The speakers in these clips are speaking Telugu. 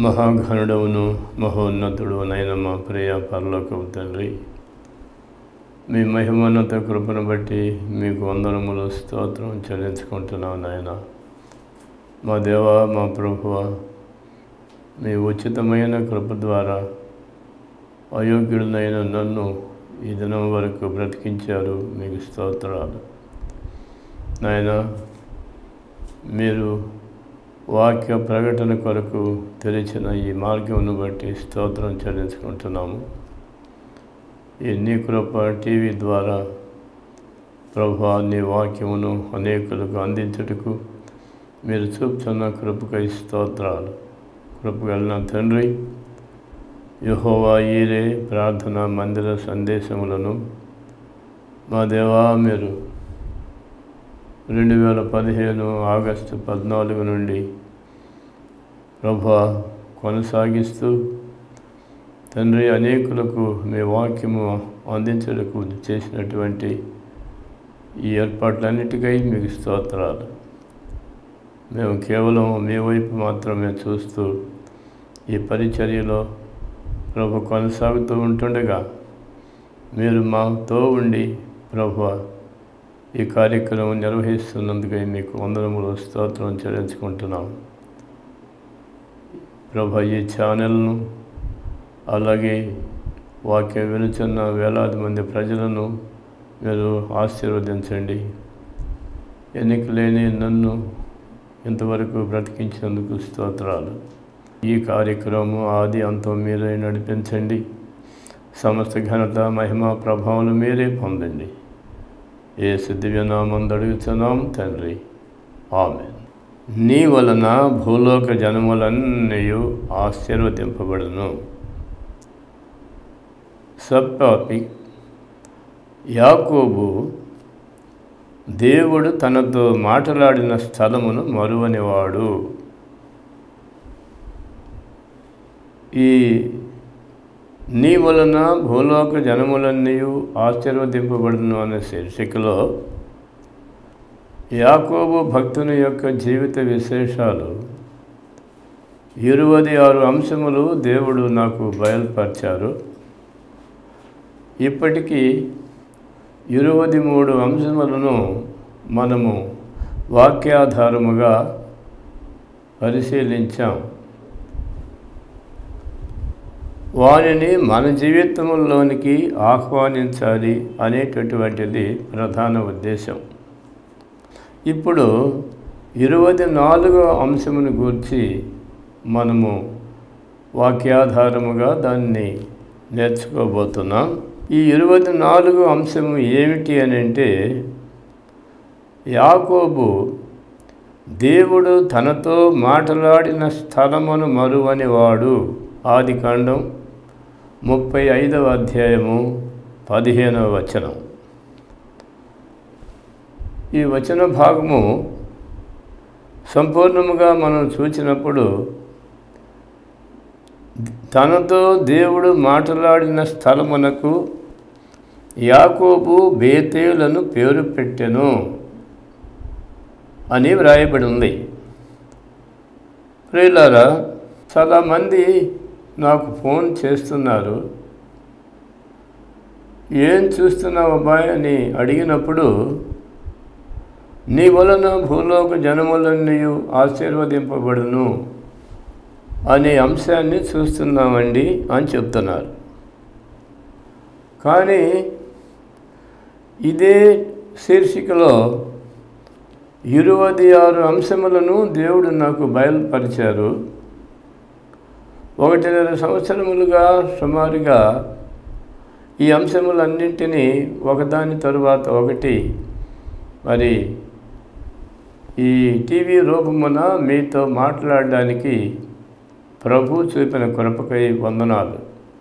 మహాఘనుడవును మహోన్నతుడు నైన మా ప్రియ పరలోకపు తండ్రి మీ మహిమోన్నత కృపను బట్టి మీకు వందనములు స్తోత్రం చెల్లించుకుంటున్నాం నాయన మా దేవ మా ప్రభువ మీ ఉచితమైన కృప ద్వారా అయోగ్యుడినైన నన్ను ఈ దినం వరకు బ్రతికించారు మీకు స్తోత్రాలు నాయన మీరు వాక్య ప్రకటన కొరకు తెరిచిన ఈ మార్గమును బట్టి స్తోత్రం చెల్లించుకుంటున్నాము ఈ నీ కృప టీవీ ద్వారా ప్రభా నీ వాక్యమును అనేకులకు అందించుటకు మీరు చూపుతున్న కృపకై స్తోత్రాలు కృపగలిగిన తండ్రి యహోవా ఈరే ప్రార్థన మందిర సందేశములను మా దేవా మీరు రెండు వేల పదిహేను ఆగస్టు పద్నాలుగు నుండి ప్రభా కొనసాగిస్తూ తండ్రి అనేకులకు మీ వాక్యము అందించడానికి చేసినటువంటి ఈ ఏర్పాట్లన్నిటికై మీకు స్తోత్రాలు మేము కేవలం మీ వైపు మాత్రమే చూస్తూ ఈ పరిచర్యలో ప్రభు కొనసాగుతూ ఉంటుండగా మీరు మాతో ఉండి ప్రభు ఈ కార్యక్రమం నిర్వహిస్తున్నందుకై మీకు వందనములు స్తోత్రం చెల్లించుకుంటున్నాం ప్రభ ఈ ఛానల్ను అలాగే వాక్యం వినుచున్న వేలాది మంది ప్రజలను మీరు ఆశీర్వదించండి ఎన్నిక లేని నన్ను ఇంతవరకు బ్రతికించినందుకు స్తోత్రాలు ఈ కార్యక్రమం ఆది అంతం మీరే నడిపించండి సమస్త ఘనత మహిమ ప్రభావం మీరే పొందండి ఏ దివ్యనామం అడుగుతున్నాం తండ్రి ఆమె నీ వలన భూలోక జనములన్నీ ఆశీర్వదింపబడును సబ్ టాపిక్ యాకోబు దేవుడు తనతో మాట్లాడిన స్థలమును మరువనివాడు ఈ నీ వలన భూలోక జనములన్నీ ఆశీర్వదింపబడును అనే శీర్షికలో యాకోబు భక్తుని యొక్క జీవిత విశేషాలు ఇరువది ఆరు అంశములు దేవుడు నాకు బయలుపరిచారు ఇప్పటికీ ఇరువది మూడు అంశములను మనము వాక్యాధారముగా పరిశీలించాం వారిని మన జీవితంలోనికి ఆహ్వానించాలి అనేటటువంటిది ప్రధాన ఉద్దేశం ఇప్పుడు ఇరవై నాలుగో అంశమును గూర్చి మనము వాక్యాధారముగా దాన్ని నేర్చుకోబోతున్నాం ఈ ఇరవై నాలుగు అంశము ఏమిటి అని అంటే యాకోబు దేవుడు తనతో మాట్లాడిన స్థలమును మరువని వాడు ఆది కాండం ముప్పై ఐదవ అధ్యాయము పదిహేనవ వచనం ఈ వచన భాగము సంపూర్ణముగా మనం చూచినప్పుడు తనతో దేవుడు మాట్లాడిన స్థలమునకు యాకోబు బేతేలను పేరు పెట్టెను అని వ్రాయబడి ఉంది ప్రియులారా చాలామంది నాకు ఫోన్ చేస్తున్నారు ఏం చూస్తున్నావు అబ్బాయి అని అడిగినప్పుడు నీ వలన భూలోక జనములన్నీ ఆశీర్వదింపబడును అనే అంశాన్ని చూస్తున్నామండి అని చెప్తున్నారు కానీ ఇదే శీర్షికలో ఇరువది ఆరు అంశములను దేవుడు నాకు బయలుపరిచారు ఒకటిన్నర సంవత్సరములుగా సుమారుగా ఈ అంశములన్నింటినీ ఒకదాని తరువాత ఒకటి మరి ఈ టీవీ రూపమున మీతో మాట్లాడడానికి ప్రభు చూపిన కృపకై వందనాలు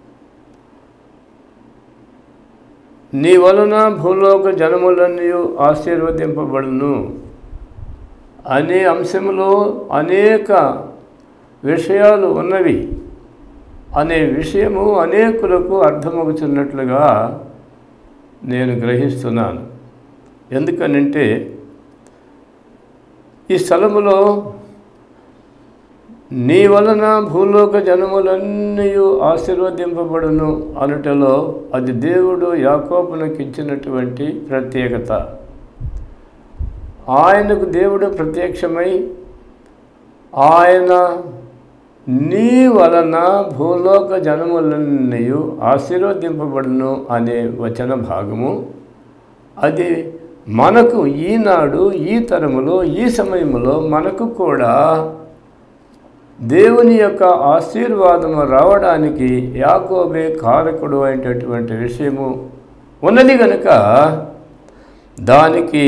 నీ వలన భూలోక జనములన్నీ ఆశీర్వదింపబడును అనే అంశంలో అనేక విషయాలు ఉన్నవి అనే విషయము అనేకులకు అర్థమవుతున్నట్లుగా నేను గ్రహిస్తున్నాను ఎందుకనంటే ఈ స్థలములో నీ వలన భూలోక జనములన్నీ ఆశీర్వదింపబడును అనుటలో అది దేవుడు యాకోపునకు ఇచ్చినటువంటి ప్రత్యేకత ఆయనకు దేవుడు ప్రత్యక్షమై ఆయన నీ వలన భూలోక జనములన్నీ ఆశీర్వదింపబడును అనే వచన భాగము అది మనకు ఈనాడు ఈ తరములో ఈ సమయంలో మనకు కూడా దేవుని యొక్క ఆశీర్వాదము రావడానికి యాకోబే కారకుడు అయినటువంటి విషయము ఉన్నది కనుక దానికి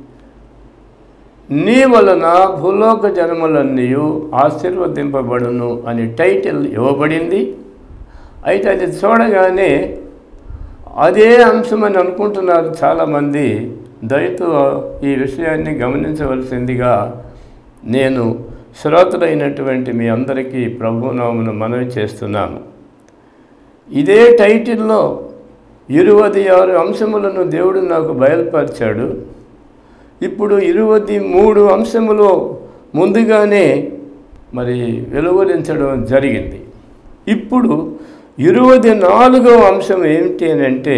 నీ వలన భూలోక జనములన్నీ ఆశీర్వదింపబడును అని టైటిల్ ఇవ్వబడింది అయితే అది చూడగానే అదే అంశమని అనుకుంటున్నారు చాలామంది దయతో ఈ విషయాన్ని గమనించవలసిందిగా నేను శ్రోతలైనటువంటి మీ అందరికీ ప్రభునామను మనవి చేస్తున్నాను ఇదే టైటిల్లో ఇరువది ఆరు అంశములను దేవుడు నాకు బయలుపరిచాడు ఇప్పుడు ఇరువది మూడు అంశములు ముందుగానే మరి వెలువరించడం జరిగింది ఇప్పుడు ఇరువది నాలుగవ అంశం ఏమిటి అని అంటే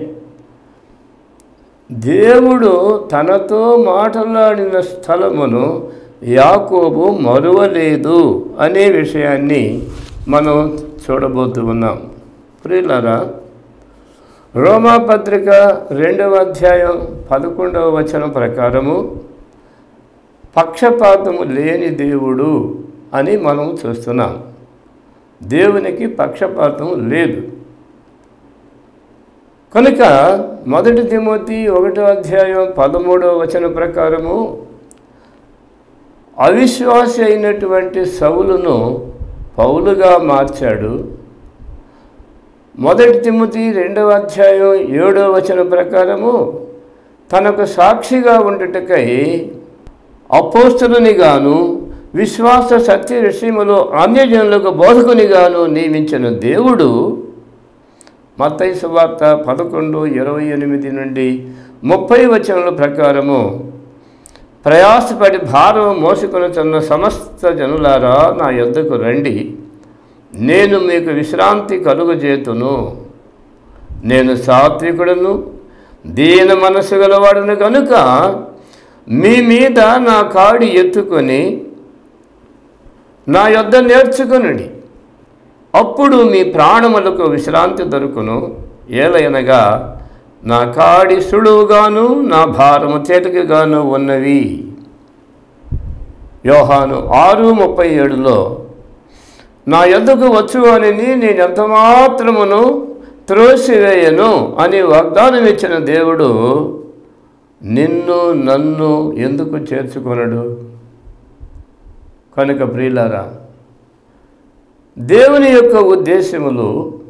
దేవుడు తనతో మాట్లాడిన స్థలమును యాకోబు మరువలేదు అనే విషయాన్ని మనం చూడబోతూ ఉన్నాం ప్రియులారా రోమాపత్రిక రెండవ అధ్యాయం పదకొండవ వచనం ప్రకారము పక్షపాతము లేని దేవుడు అని మనం చూస్తున్నాం దేవునికి పక్షపాతం లేదు కనుక మొదటి తిమోతి ఒకటో అధ్యాయం పదమూడవ వచన ప్రకారము అవిశ్వాసి అయినటువంటి సౌలును పౌలుగా మార్చాడు మొదటి తిమ్మతి రెండవ అధ్యాయం ఏడవ వచన ప్రకారము తనకు సాక్షిగా ఉండుటకై అపోస్తులని గాను విశ్వాస సత్య విషయములో అన్యజనులకు బోధకునిగాను నియమించిన దేవుడు మత్తయి సువార్త పదకొండు ఇరవై ఎనిమిది నుండి ముప్పై వచనల ప్రకారము ప్రయాసపడి భారం మోసుకొనుచున్న సమస్త జనులారా నా యొద్దకు రండి నేను మీకు విశ్రాంతి కలుగజేతును నేను సాత్వికుడును దీన మనసు గలవాడును కనుక మీ మీద నా కాడి ఎత్తుకొని నా యొద్ద నేర్చుకునుడి అప్పుడు మీ ప్రాణములకు విశ్రాంతి దొరుకును ఏలయనగా నా కాడి సుడువుగాను నా భారము తేలికగాను ఉన్నవి యోహాను ఆరు ముప్పై ఏడులో నా యొద్దకు వచ్చువానిని నేను ఎంత మాత్రమును త్రోసివేయను అని వాగ్దానం ఇచ్చిన దేవుడు నిన్ను నన్ను ఎందుకు చేర్చుకొనడు కనుక ప్రియులారా దేవుని యొక్క ఉద్దేశములు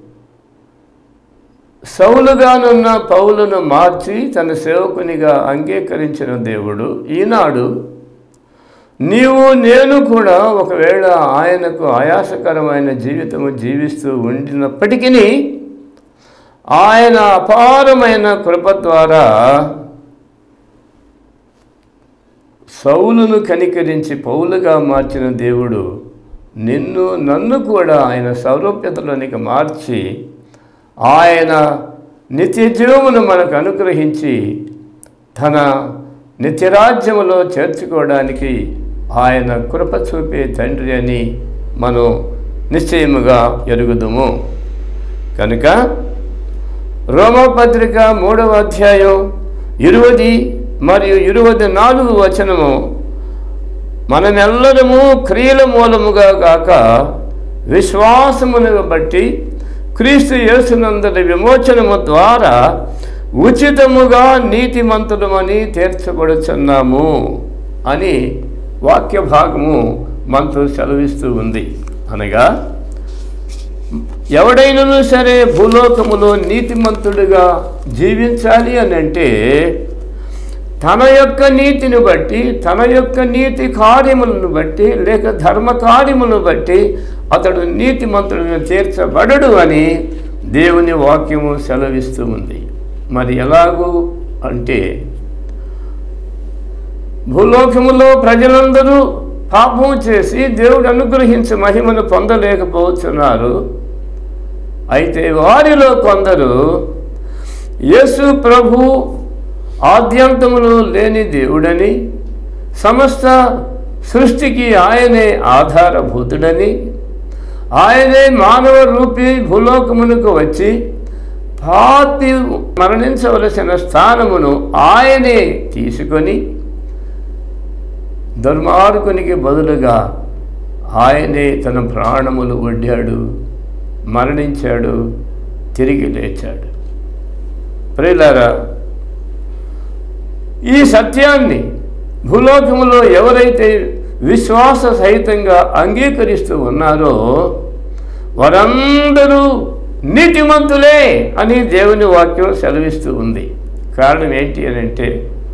సౌలుగానున్న పౌలను మార్చి తన సేవకునిగా అంగీకరించిన దేవుడు ఈనాడు నీవు నేను కూడా ఒకవేళ ఆయనకు ఆయాసకరమైన జీవితము జీవిస్తూ ఉండినప్పటికీ ఆయన అపారమైన కృప ద్వారా సౌలును కనికరించి పౌలుగా మార్చిన దేవుడు నిన్ను నన్ను కూడా ఆయన సౌరభ్యతలోనికి మార్చి ఆయన నిత్య జీవమును మనకు అనుగ్రహించి తన నిత్యరాజ్యములో చేర్చుకోవడానికి ఆయన కృప చూపే తండ్రి అని మనం నిశ్చయముగా ఎరుగుదుము కనుక రోమపత్రిక మూడవ అధ్యాయం ఇరువది మరియు ఇరువది నాలుగు వచనము మనమెల్లరము క్రియల మూలముగా కాక విశ్వాసమును బట్టి క్రీస్తు యేసునందరి విమోచనము ద్వారా ఉచితముగా నీతిమంతులమని తీర్చబడుచున్నాము అని వాక్య భాగము మనతో సెలవిస్తూ ఉంది అనగా ఎవడైనను సరే భూలోకములో నీతిమంతుడిగా జీవించాలి అని అంటే తన యొక్క నీతిని బట్టి తన యొక్క నీతి కార్యములను బట్టి లేక ధర్మ కార్యములను బట్టి అతడు నీతిమంతుడిని తీర్చబడడు అని దేవుని వాక్యము సెలవిస్తూ ఉంది మరి ఎలాగూ అంటే భూలోకములో ప్రజలందరూ పాపం చేసి దేవుడు అనుగ్రహించి మహిమను పొందలేకపోతున్నారు అయితే వారిలో కొందరు యేసు ప్రభు ఆద్యంతములు లేని దేవుడని సమస్త సృష్టికి ఆయనే ఆధారభూతుడని ఆయనే మానవ రూపి భూలోకమునకు వచ్చి పాపి మరణించవలసిన స్థానమును ఆయనే తీసుకొని దుర్మార్గునికి బదులుగా ఆయనే తన ప్రాణములు వడ్డాడు మరణించాడు తిరిగి లేచాడు ప్రియులారా ఈ సత్యాన్ని భూలోకములో ఎవరైతే విశ్వాస సహితంగా అంగీకరిస్తూ ఉన్నారో వారందరూ నీతిమంతులే అని దేవుని వాక్యం సెలవిస్తూ ఉంది కారణం ఏంటి అని అంటే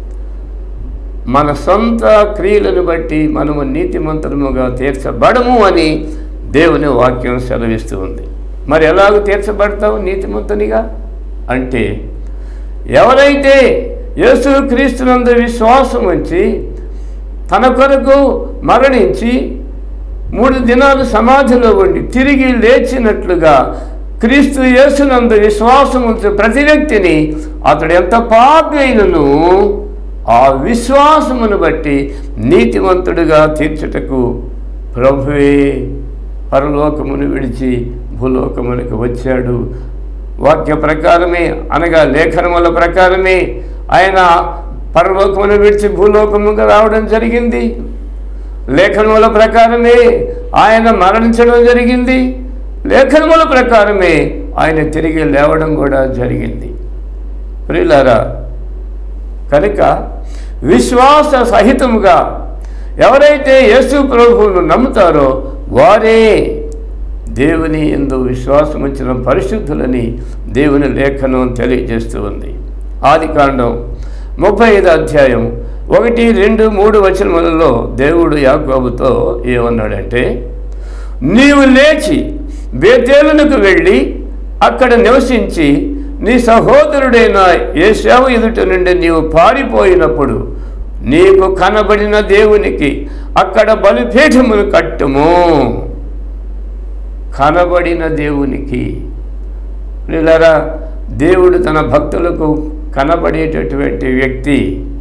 మన సొంత క్రియలను బట్టి మనము నీతిమంతులముగా తీర్చబడము అని దేవుని వాక్యం సెలవిస్తూ ఉంది మరి ఎలాగ తీర్చబడతావు నీతిమంతునిగా అంటే ఎవరైతే యేసు క్రీస్తునందు విశ్వాసం ఉంచి తన కొరకు మరణించి మూడు దినాలు సమాధిలో ఉండి తిరిగి లేచినట్లుగా క్రీస్తు యేసునందు విశ్వాసం ఉంచే ప్రతి వ్యక్తిని అతడు ఎంత పాపి అయినను ఆ విశ్వాసమును బట్టి నీతివంతుడిగా తీర్చుటకు ప్రభువే పరలోకమును విడిచి భూలోకమునకు వచ్చాడు వాక్య ప్రకారమే అనగా లేఖనముల ప్రకారమే ఆయన పరలోకమును విడిచి భూలోకముగా రావడం జరిగింది లేఖనముల ప్రకారమే ఆయన మరణించడం జరిగింది లేఖనముల ప్రకారమే ఆయన తిరిగి లేవడం కూడా జరిగింది ప్రియులారా కనుక విశ్వాస సహితముగా ఎవరైతే యేసు ప్రభువును నమ్ముతారో వారే దేవుని ఎందు విశ్వాసం ఉంచిన పరిశుద్ధులని దేవుని లేఖనం తెలియజేస్తూ ఉంది ఆది కాండం ముప్పై ఐదు అధ్యాయం ఒకటి రెండు మూడు వచనములలో దేవుడు యాకోబుతో ఏమన్నాడంటే నీవు లేచి బేతేలునకు వెళ్ళి అక్కడ నివసించి నీ సహోదరుడైన ఏషావు ఎదుట నుండి నీవు పారిపోయినప్పుడు నీకు కనబడిన దేవునికి అక్కడ బలిపీఠమును కట్టుము కనబడిన దేవునికి ప్రియులారా దేవుడు తన భక్తులకు కనబడేటటువంటి వ్యక్తి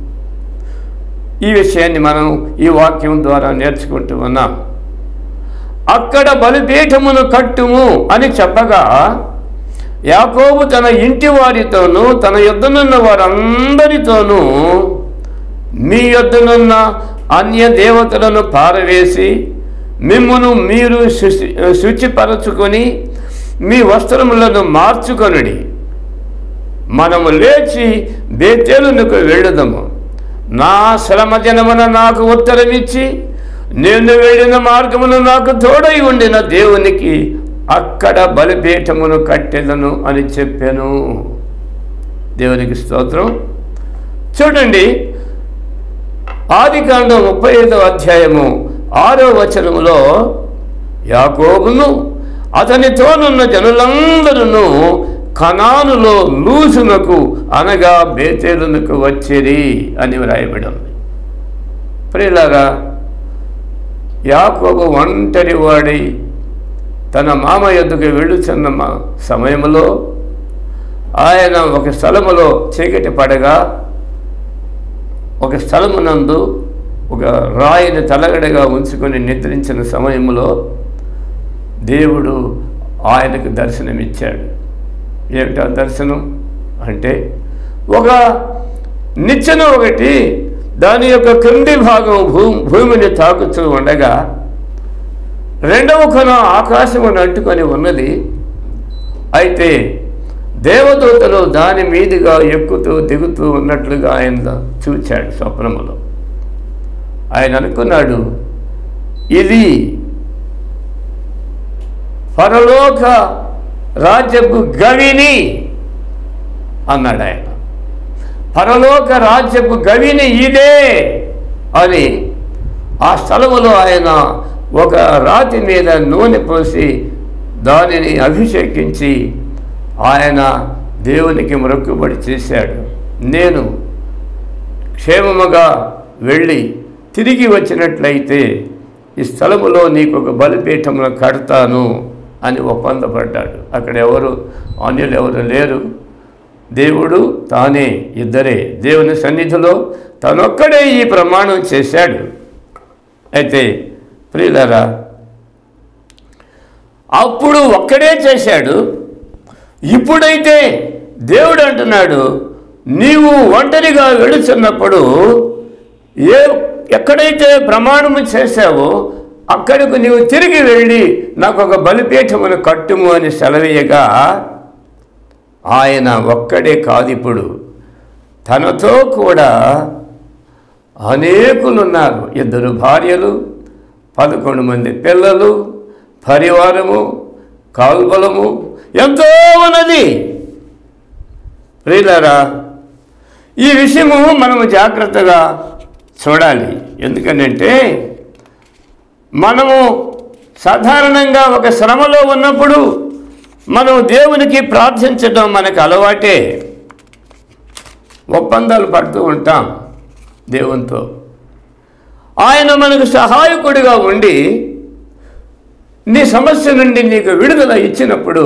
ఈ విషయాన్ని మనం ఈ వాక్యం ద్వారా నేర్చుకుంటూ ఉన్నాం అక్కడ బలిపీఠమును కట్టుము అని చెప్పగా యాకోబు తన ఇంటి వారితోనూ తన యుద్ధనున్న వారందరితోనూ మీ యొద్దనున్న అన్య దేవతలను పారవేసి మిమ్మును మీరు శుచి శుచిపరచుకొని మీ వస్త్రములను మార్చుకొనుడి మనము లేచి బేతేలునకు వెళ్ళుదము నా శ్రమ జనమున నాకు ఉత్తరమిచ్చి నేను వెళ్ళిన మార్గమును నాకు తోడై ఉండిన దేవునికి అక్కడ బలిపీఠమును కట్టెదను అని చెప్పాను దేవునికి స్తోత్రం చూడండి ఆది కాండం ముప్పై ఐదవ అధ్యాయము ఆరో వచనములో యాకోబును అతనితోనున్న జనులందరూ కనానులో లూసునకు అనగా బేతేలునకు వచ్చిరి అని వ్రాయబడి ఉంది ప్రియులారా యాకోబు ఒంటరి వాడి తన మామ యొద్దకు వెళ్ళుచున్న మా- సమయంలో ఆయన ఒక స్థలములో చీకటి పడగా ఒక స్థలమునందు ఒక రాయిని తలగడగా ఉంచుకొని నిద్రించిన సమయంలో దేవుడు ఆయనకు దర్శనమిచ్చాడు ఏమిటా దర్శనం అంటే ఒక నిచ్చెన ఒకటి దాని యొక్క క్రింది భాగం భూ భూమిని తాకుతూ ఉండగా రెండవ కొన ఆకాశమును అంటుకొని ఉన్నది అయితే దేవదూతలు దాని మీదుగా ఎక్కుతూ దిగుతూ ఉన్నట్లుగా ఆయన చూచాడు స్వప్నములో ఆయన అనుకున్నాడు ఇది పరలోక రాజ్యపు గవిని అన్నాడు ఆయన పరలోక రాజ్యపు గవిని ఇదే అని ఆ స్థలములో ఆయన ఒక రాతి మీద నూనె పోసి దానిని అభిషేకించి ఆయన దేవునికి మొక్కుబడి చేశాడు నేను క్షేమముగా వెళ్ళి తిరిగి వచ్చినట్లయితే ఈ స్థలములో నీకు ఒక బలిపీఠమును కడతాను అని ఒప్పందపడ్డాడు అక్కడ ఎవరు అన్యులు ఎవరు లేరు దేవుడు తానే ఇద్దరే దేవుని సన్నిధిలో తనొక్కడే ఈ ప్రమాణం చేశాడు అయితే ప్రియులరా అప్పుడు ఒక్కడే చేశాడు ఇప్పుడైతే దేవుడు అంటున్నాడు నీవు ఒంటరిగా వెళుతున్నప్పుడు ఏ ఎక్కడైతే ప్రమాణము చేశావో అక్కడకు నీవు తిరిగి వెళ్ళి నాకు ఒక బలిపీఠమును కట్టుము అని సెలవీయగా ఆయన ఒక్కడే కాదు ఇప్పుడు తనతో కూడా అనేకులు ఉన్నారు ఇద్దరు భార్యలు పదకొండు మంది పిల్లలు పరివారము కాల్బలము ఎంతో ఉన్నది ప్రియులారా ఈ విషయము మనము జాగ్రత్తగా చూడాలి ఎందుకనంటే మనము సాధారణంగా ఒక శ్రమలో ఉన్నప్పుడు మనం దేవునికి ప్రార్థించడం మనకు అలవాటే ఒప్పందాలు పడుతూ ఉంటాం దేవునితో ఆయన మనకు సహాయకుడిగా ఉండి నీ సమస్య నుండి నీకు విడుదల ఇచ్చినప్పుడు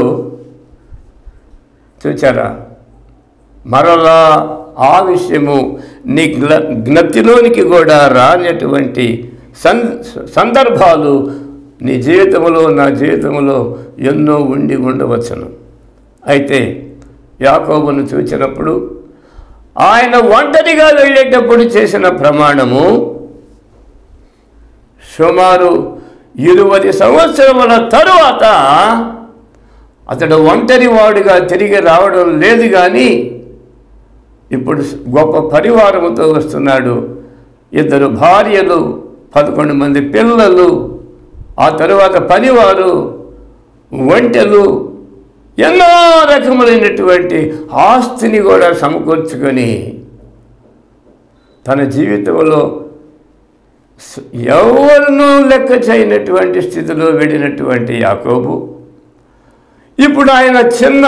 చూచారా మరలా ఆ విషయము నీ గ్ల జ్ఞప్తిలోనికి కూడా రానటువంటి సన్ సందర్భాలు నీ జీవితంలో నా జీవితంలో ఎన్నో ఉండి ఉండవచ్చును అయితే యాకోబును చూచినప్పుడు ఆయన ఒంటరిగా వెళ్ళేటప్పుడు చేసిన ప్రమాణము సుమారు ఇరవై సంవత్సరముల తరువాత అతడు ఒంటరి వాడుగా తిరిగి రావడం లేదు కానీ ఇప్పుడు గొప్ప పరివారముతో వస్తున్నాడు ఇద్దరు భార్యలు పదకొండు మంది పిల్లలు ఆ తరువాత పనివారు ఒంటెలు ఎన్నో రకములైనటువంటి ఆస్తిని కూడా సమకూర్చుకొని తన జీవితంలో స- ఎవరినూ లెక్క చేయనటువంటి స్థితిలో వెళ్ళినటువంటి యాకోబు ఇప్పుడు ఆయన చిన్న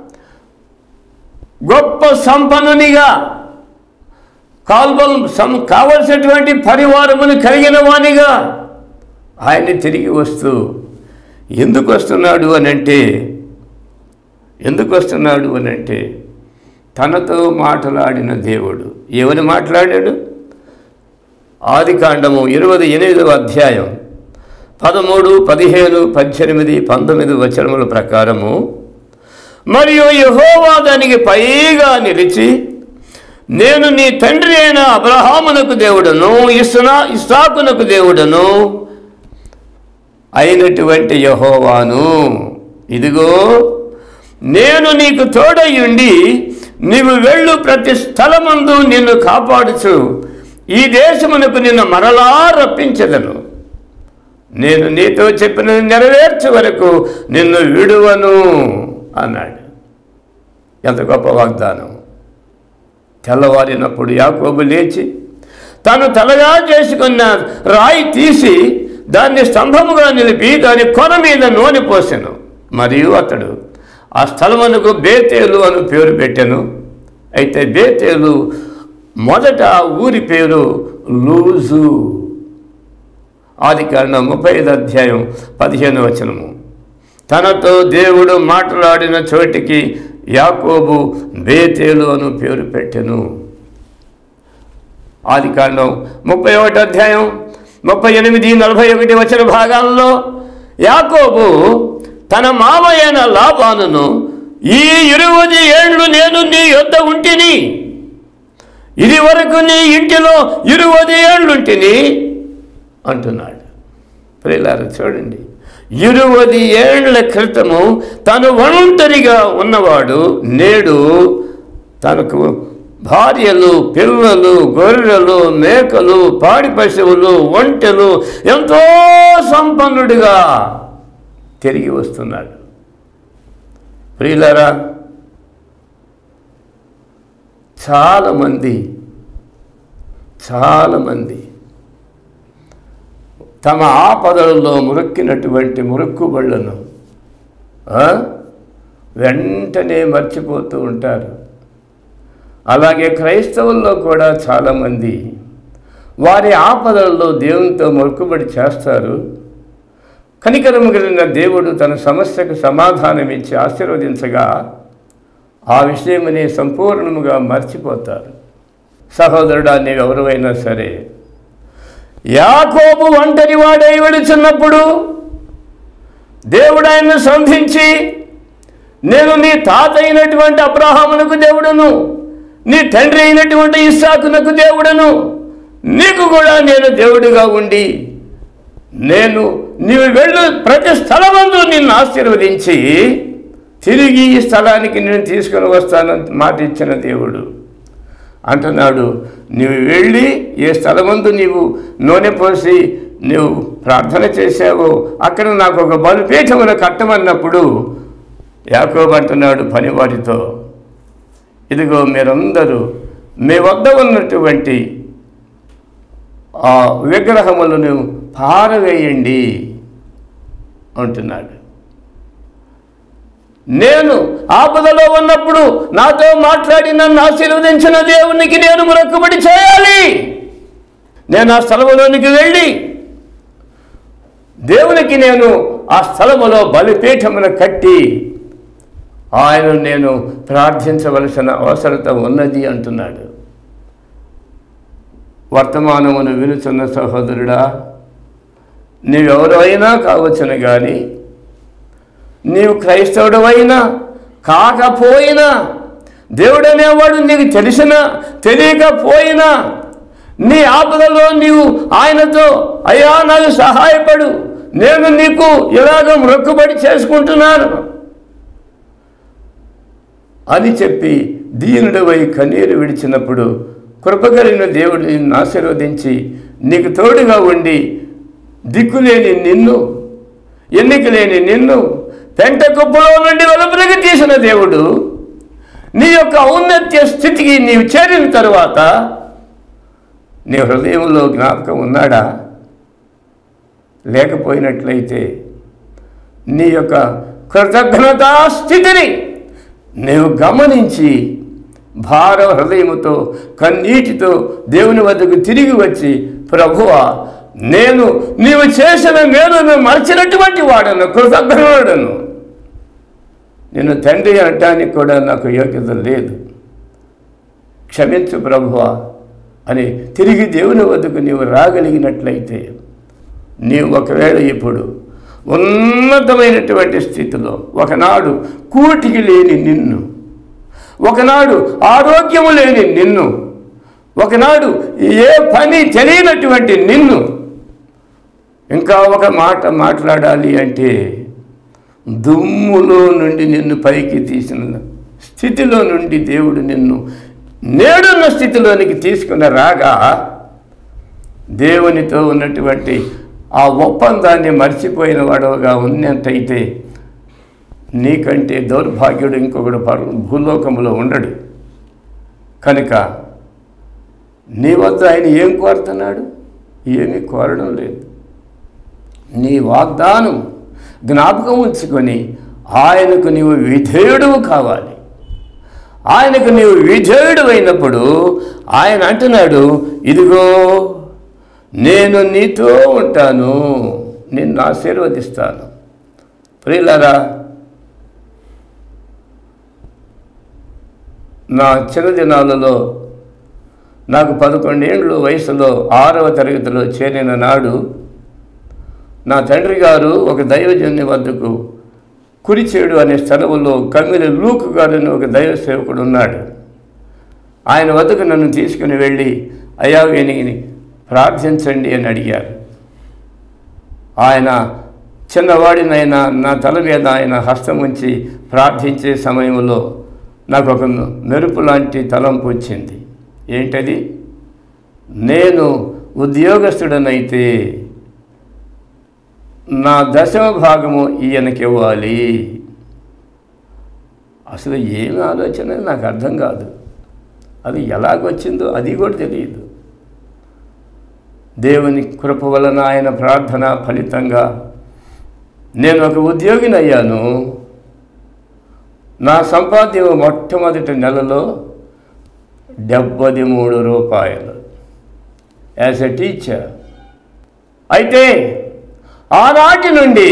గొప్ప సంపన్నునిగా కాల్బల్ సం కావలసినటువంటి పరివారమును కలిగిన వానిగా ఆయన్ని తిరిగి వస్తూ ఎందుకు వస్తున్నాడు అని అంటే ఎందుకు వస్తున్నాడు అని అంటే తనతో మాట్లాడిన దేవుడు ఎవరు మాట్లాడాడు ఆది కాండము ఇరవై ఎనిమిదవ అధ్యాయం పదమూడు పదిహేను పద్దెనిమిది పంతొమ్మిది వచనముల ప్రకారము మరియు యహోవా దానికి పైగా నిలిచి నేను నీ తండ్రి అయిన అబ్రహామునకు దేవుడను ఇస్నా ఇస్సాకునకు దేవుడను అయినటువంటి యహోవాను ఇదిగో నేను నీకు తోడయ్యుండి నీవు వెళ్ళు ప్రతి స్థలమందు నిన్ను కాపాడుచు ఈ దేశమునకు నిన్ను మరలా రప్పించదను నేను నీతో చెప్పినది నెరవేర్చే వరకు నిన్ను విడువను అన్నాడు ఎంత గొప్ప వాగ్దానం తెల్లవారినప్పుడు యాకోబు లేచి తాను తలగా చేసుకున్న రాయి తీసి దాన్ని స్తంభముగా నిలిపి దాని కొన మీద నూనె పోసెను మరియు అతడు ఆ స్థలమునకు బేతేలు అని పేరు పెట్టెను అయితే బేతేలు మొదట ఆ ఊరి పేరు లూజు ఆది కారణం ముప్పై ఐదు అధ్యాయం పదిహేను వచనము తనతో దేవుడు మాట్లాడిన చోటికి యాకోబు బేతేలు అను పేరు పెట్టెను ఆది కాండం ముప్పై ఒకటి అధ్యాయం ముప్పై ఎనిమిది నలభై ఒకటి వచ్చిన భాగాల్లో యాకోబు తన మామయ్యన లాభానును ఈ ఇరువది ఏండ్లు నేను నీ యొద్ద ఉంటిని ఇది వరకు నీ ఇంటిలో ఇరువది ఏండ్లుంటిని అంటున్నాడు ప్రియులారా చూడండి ఇరువది ఏళ్ల క్రితము తను ఒంటరిగా ఉన్నవాడు నేడు తనకు భార్యలు పిల్లలు గొర్రెలు మేకలు పాడి పశువులు ఒంటెలు ఎంతో సంపన్నుడిగా తిరిగి వస్తున్నాడు ప్రియులారా చాలామంది చాలామంది తమ ఆపదలలో మురక్కినటువంటి మురుక్కుబళ్ళను ఆ, వెంటనే మర్చిపోతూ ఉంటారు అలాగే క్రైస్తవుల్లో కూడా చాలామంది వారి ఆపదలలో దేవునితో మొక్కుబడి చేస్తారు కనికరము కలిగిన దేవుడు తన సమస్యకు సమాధానం ఇచ్చి ఆశీర్వదించగా ఆ విషయమని సంపూర్ణముగా మర్చిపోతారు సహోదరుడా నీవెవరైనా సరే యాకోబు ఒంటరి వాడై వెళుచున్నప్పుడు దేవుడు ఆయన్ను సంధించి నేను నీ తాత అయినటువంటి అబ్రహామునకు దేవుడను నీ తండ్రి అయినటువంటి ఇస్సాకునకు దేవుడను నీకు కూడా నేను దేవుడిగా ఉండి నేను నీవు వెళ్ళు ప్రతి స్థలమందు నిన్ను ఆశీర్వదించి తిరిగి ఈ స్థలానికి నేను తీసుకొని వస్తానని మాట ఇచ్చిన దేవుడు అంటున్నాడు నీవు వెళ్ళి ఏ స్థలమందు నీవు నూనె పోసి నువ్వు ప్రార్థన చేశావో అక్కడ నాకు ఒక బలిపీఠమును కట్టమన్నప్పుడు యాకోబు అంటున్నాడు పనివాడితో ఇదిగో మీరందరూ మీ వద్ద ఉన్నటువంటి ఆ విగ్రహములను పారవేయండి అంటున్నాడు నేను ఆపదలో ఉన్నప్పుడు నాతో మాట్లాడి నన్ను ఆశీర్వదించిన దేవునికి నేను మొరక్కుబడి చేయాలి నేను ఆ స్థలములోనికి వెళ్ళి దేవునికి నేను ఆ స్థలములో బలిపీఠమును కట్టి ఆయన నేను ప్రార్థించవలసిన అవసరత ఉన్నది అంటున్నాడు వర్తమానమును వినుచున్న సహోదరుడా నీవెవరైనా కావచ్చును కానీ నీవు క్రైస్తవుడవైనా కాకపోయినా దేవుడు అనేవాడు నీకు తెలిసినా తెలియకపోయినా నీ ఆపదలో నీవు ఆయనతో అయ్యా నాకు సహాయపడు నేను నీకు ఇలాగ మొక్కుబడి చేసుకుంటున్నాను అని చెప్పి దీనుడవై కన్నీరు విడిచినప్పుడు కృపగలిగిన దేవుడు నిన్ను ఆశీర్వదించి నీకు తోడుగా ఉండి దిక్కులేని నిన్ను ఎన్నిక లేని నిన్ను పెంట కుప్పలో నుండి వెలుపలికి తీసిన దేవుడు నీ యొక్క ఔన్నత్య స్థితికి నీవు చేరిన తరువాత నీ హృదయంలో జ్ఞాపకం ఉన్నాడా లేకపోయినట్లయితే నీ యొక్క కృతజ్ఞతా స్థితిని నీవు గమనించి భార హృదయముతో కన్నీటితో దేవుని వద్దకు తిరిగి వచ్చి ప్రభువా నేను నీవు చేసిన మేలును మరచినటువంటి వాడను కృతజ్ఞుడను నేను తండ్రి అనటానికి కూడా నాకు యోగ్యత లేదు క్షమించు ప్రభువా అని తిరిగి దేవుని వద్దకు నీవు రాగలిగినట్లయితే నీవు ఒకవేళ ఇప్పుడు ఉన్నతమైనటువంటి స్థితిలో ఒకనాడు కూటికి లేని నిన్ను ఒకనాడు ఆరోగ్యము లేని నిన్ను ఒకనాడు ఏ పని తెలియనటువంటి నిన్ను ఇంకా ఒక మాట మాట్లాడాలి అంటే దుమ్ములో నుండి నిన్ను పైకి తీసిన స్థితిలో నుండి దేవుడు నిన్ను నేడున్న స్థితిలోనికి తీసుకున్న రాగా దేవునితో ఉన్నటువంటి ఆ ఒప్పందాన్ని మర్చిపోయిన వాడుగా ఉన్నట్టయితే నీకంటే దౌర్భాగ్యుడు ఇంకొకడు పర్ భూలోకంలో ఉండడు కనుక నీ వద్ద ఆయన ఏం కోరుతున్నాడు ఏమీ కోరడం లేదు నీ వాగ్దానం జ్ఞాపకం ఉంచుకొని ఆయనకు నీవు విధేయుడు కావాలి ఆయనకు నీవు విధేయుడు అయినప్పుడు ఆయన అంటున్నాడు ఇదిగో నేను నీతో ఉంటాను నిన్ను ఆశీర్వదిస్తాను ప్రియులరా నా చిన్న దినాలలో నాకు పదకొండేండ్లు వయసులో ఆరవ తరగతిలో చేరిన నాడు నా తండ్రి గారు ఒక దైవజన్య వద్దకు కురిచేడు అనే స్థలంలో కమ్మిలి లూకు గారు అని ఒక దైవ సేవకుడు ఉన్నాడు ఆయన వద్దకు నన్ను తీసుకుని వెళ్ళి అయ్యా వీనికి ప్రార్థించండి అని అడిగారు ఆయన చిన్నవాడినైనా నా తల మీద ఆయన హస్తం ఉంచి ప్రార్థించే సమయంలో నాకు ఒక మెరుపు లాంటి తలంపు వచ్చింది ఏంటది నేను ఉద్యోగస్తుడనైతే నా దశమ భాగము ఈయనకి ఇవ్వాలి అసలు ఏమి ఆలోచన నాకు అర్థం కాదు అది ఎలాగొచ్చిందో అది కూడా తెలియదు దేవుని కృప వలన ఆయన ప్రార్థన ఫలితంగా నేను ఒక ఉద్యోగిని అయ్యాను నా సంపాద్యం మొట్టమొదటి నెలలో డెబ్బది మూడు రూపాయలు యాజ్ ఎ టీచర్ అయితే ఆనాటి నుండి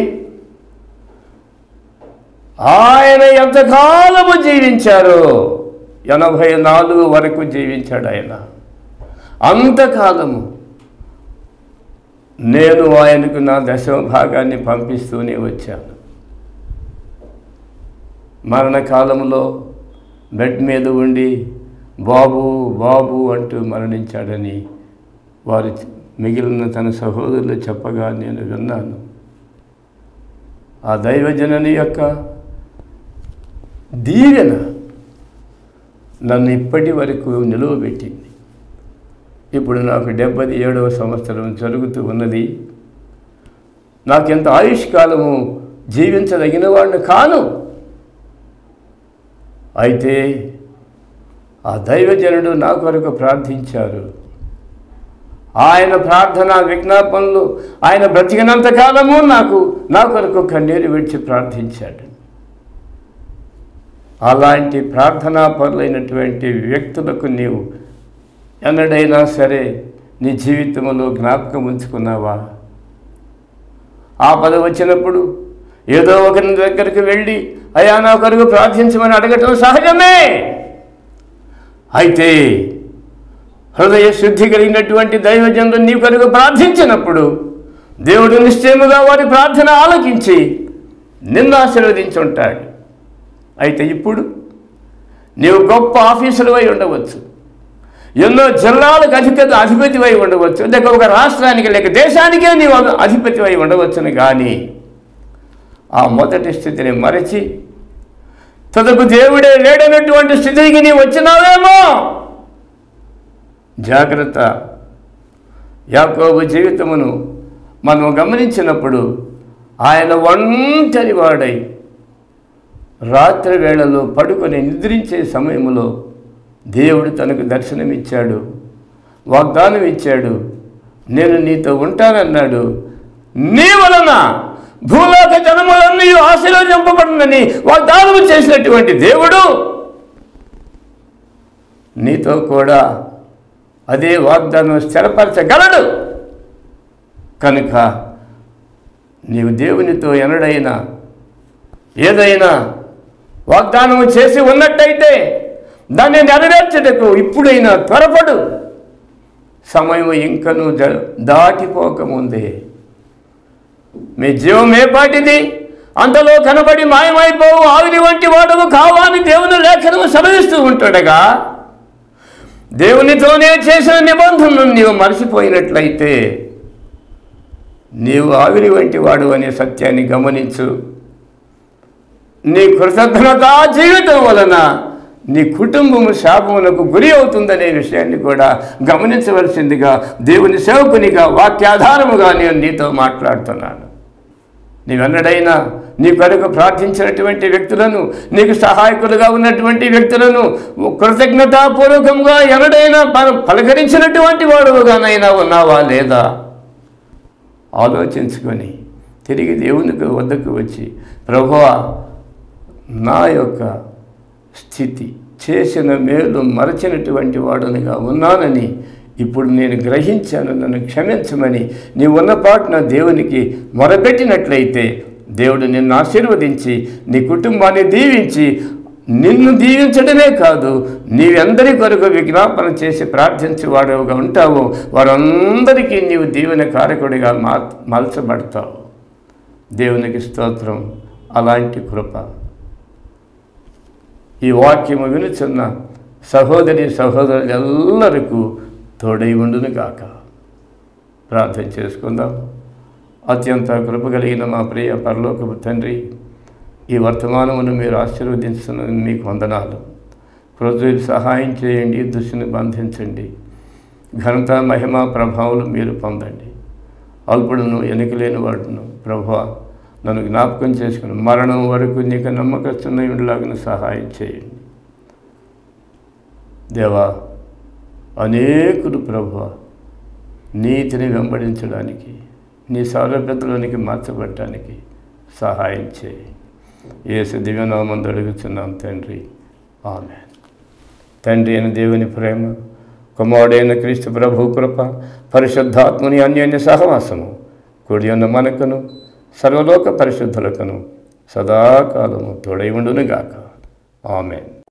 ఆయన ఎంతకాలము జీవించారో ఎనభై నాలుగు వరకు జీవించాడు ఆయన అంతకాలము నేను ఆయనకు నా దశమ భాగాన్ని పంపిస్తూనే వచ్చాను మరణకాలంలో బెడ్ మీద ఉండి బాబు బాబు అంటూ మరణించాడని వారు మిగిలిన తన సహోదరులు చెప్పగా నేను విన్నాను ఆ దైవజనని యొక్క దీవెన నన్ను ఇప్పటి వరకు నిలువబెట్టింది ఇప్పుడు నాకు డెబ్బై ఏడవ సంవత్సరం జరుగుతూ ఉన్నది నాకెంత ఆయుష్కాలము జీవించదగిన వాడిని కాను అయితే ఆ దైవజనుడు నా కొరకు ప్రార్థించారు ఆయన ప్రార్థన విజ్ఞాపనలు ఆయన బ్రతికినంత కాలము నాకు నా కొరకు కన్నీరు విడిచి ప్రార్థించాడు అలాంటి ప్రార్థనా పరులైనటువంటి వ్యక్తులకు నీవు ఎన్నడైనా సరే నీ జీవితంలో జ్ఞాపకం ఉంచుకున్నావా ఆపద వచ్చినప్పుడు ఏదో ఒకరి దగ్గరికి వెళ్ళి అయ్యా నా కొరకు ప్రార్థించమని అడగటం సహజమే అయితే హృదయ శుద్ధి కలిగినటువంటి దైవజనులు నీ కొరకు ప్రార్థించినప్పుడు దేవుడు నిశ్చయముగా వారి ప్రార్థన ఆలకించి నిన్ను ఆశీర్వదించుంటాడు అయితే ఇప్పుడు నీవు గొప్ప ఆఫీసులు అయి ఉండవచ్చు ఎన్నో జిల్లాలకు అధిపతి అధిపతి అయి ఉండవచ్చు లేక ఒక రాష్ట్రానికి లేక దేశానికే నీవు అధిపతి అయి ఉండవచ్చును కానీ ఆ మొదటి స్థితిని మరచి తదకు దేవుడే లేడనటువంటి స్థితికి నీవు వచ్చినావేమో జాగ్రత్త యాకోబు జీవితమును మనం గమనించినప్పుడు ఆయన ఒంటరి వాడై రాత్రి వేళలో పడుకొని నిద్రించే సమయంలో దేవుడు తనకు దర్శనమిచ్చాడు వాగ్దానం ఇచ్చాడు నేను నీతో ఉంటానన్నాడు నీ వలన భూలోక జనములన్నీ ఆశీర్వదింపబడిందని వాగ్దానం చేసినటువంటి దేవుడు నీతో కూడా అదే వాగ్దానం స్థిరపరచగలడు కనుక నీవు దేవునితో ఎనడైనా ఏదైనా వాగ్దానము చేసి ఉన్నట్టయితే దాన్ని నెరవేర్చుటకు ఇప్పుడైనా త్వరపడు సమయం ఇంకను జ- దాటిపోకముందే మీ జీవం ఏ పాటిది అంతలో కనబడి మాయమైపోవు ఆవిరి వంటి వాడవు కావాలని దేవుని లేఖనము సెలవిస్తూ ఉంటాడగా దేవునితోనే చేసిన నిబంధనను నీవు మర్చిపోయినట్లయితే నీవు ఆవిరి వంటి వాడు అనే సత్యాన్ని గమనించు నీ కృతజ్ఞత జీవితం వలన నీ కుటుంబము శాపమునకు గురి అవుతుందనే విషయాన్ని కూడా గమనించవలసిందిగా దేవుని సేవకునిగా వాక్యాధారముగా నేను నీతో మాట్లాడుతున్నాను నీవెన్నడైనా నీ కొరకు ప్రార్థించినటువంటి వ్యక్తులను నీకు సహాయకులుగా ఉన్నటువంటి వ్యక్తులను కృతజ్ఞతాపూర్వకంగా ఎన్నడైనా పల- పలకరించినటువంటి వాడుగానైనా ఉన్నావా లేదా ఆలోచించుకొని తిరిగి దేవునికి వద్దకు వచ్చి ప్రభువా నా యొక్క స్థితి చేసిన మేలు మరచినటువంటి వాడునిగా ఉన్నానని ఇప్పుడు నేను గ్రహించాను నన్ను క్షమించమని నీ ఉన్నపాటున దేవునికి మొరపెట్టినట్లయితే దేవుడు నిన్ను ఆశీర్వదించి నీ కుటుంబాన్ని దీవించి నిన్ను దీవించడమే కాదు నీవెందరి కొరకు విజ్ఞాపన చేసి ప్రార్థించేవాడుగా ఉంటావో వారందరికీ నీవు దీవెన కారకుడిగా మా మలచబడతావు దేవునికి స్తోత్రం అలాంటి కృప ఈ వాక్యము వినుచున్న సహోదరి సహోదరులెల్లరికూ తోడై ఉండును గాక ప్రార్థన చేసుకుందాం అత్యంత కృప కలిగిన మా ప్రియ పరలోకపు తండ్రి ఈ వర్తమానమును మీరు ఆశీర్వదించుతున్న మీకు వందనాలు హృదయ సహాయం చేయండి దుష్టిని బంధించండి ఘనత మహిమ ప్రభావాలు మీరు పొందండి అల్పుడును ఎన్నికలేని వాడును ప్రభా నన్ను జ్ఞాపకం చేసుకుని మరణం వరకు నీకు నమ్మకస్తున్న ఉండలాగిన సహాయం చేయండి దేవా అనేకులు ప్రభు నీతిని వెంబడించడానికి నీ సౌలభ్యతలోనికి మార్చబడటానికి సహాయం చేయి ఏసు దివ్యనామందు అడుగుతున్నాం తండ్రి ఆమె తండ్రి అయిన దేవుని ప్రేమ కుమారుడైన క్రీస్తు ప్రభు కృప పరిశుద్ధాత్ముని అన్యోన్య సహవాసము కూడి ఉన్న మనకును సర్వలోక పరిశుద్ధులకును సదాకాలము తోడై ఉండునుగాక ఆమెన్